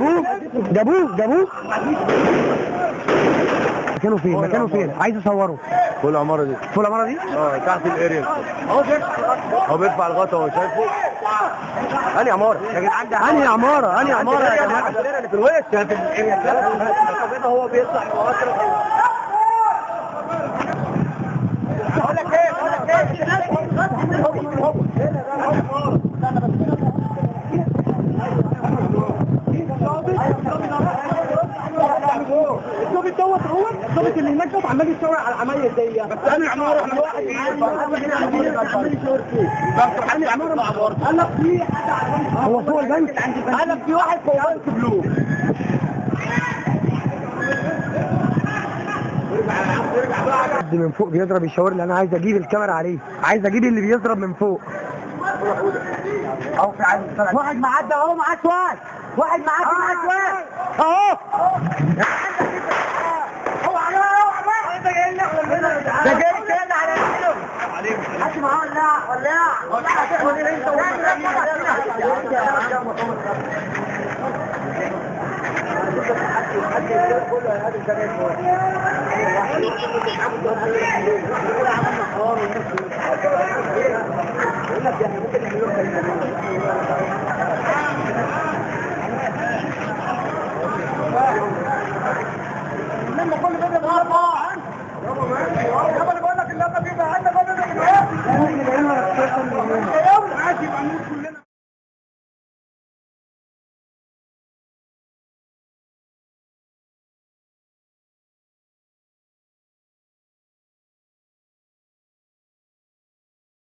جابوه جابوه جابوه مكانه فين مكانه فين عايز اصوره فوق العماره دي فوق العماره دي اه تحت الاريا هو بيرفع الغطا هو شايفه انهي عماره يا جدعان ده انهي عماره انهي عماره يا جماعه اللي في الوش في الاريا هو بيطلع بقول لك ايه بقول لك الضابط دوت هو الضابط اللي هناك دوت عمال يشاور على العمايل دي بس انا عماره احنا واحد عمال يشاور فيه بس انا عماره مع بعض قال لك في هو فوق البنك قال لك في واحد فوق بنك بلو حد من فوق بيضرب يشاور لي انا عايز اجيب الكاميرا عليه عايز اجيب اللي بيضرب من فوق اهو في عايز واحد معدي اهو معاه سؤال واحد معدي معاه سؤال اهو هو على هو على انت جاي لنا ده جاي كده على حد معاه ولا ولا ولا انت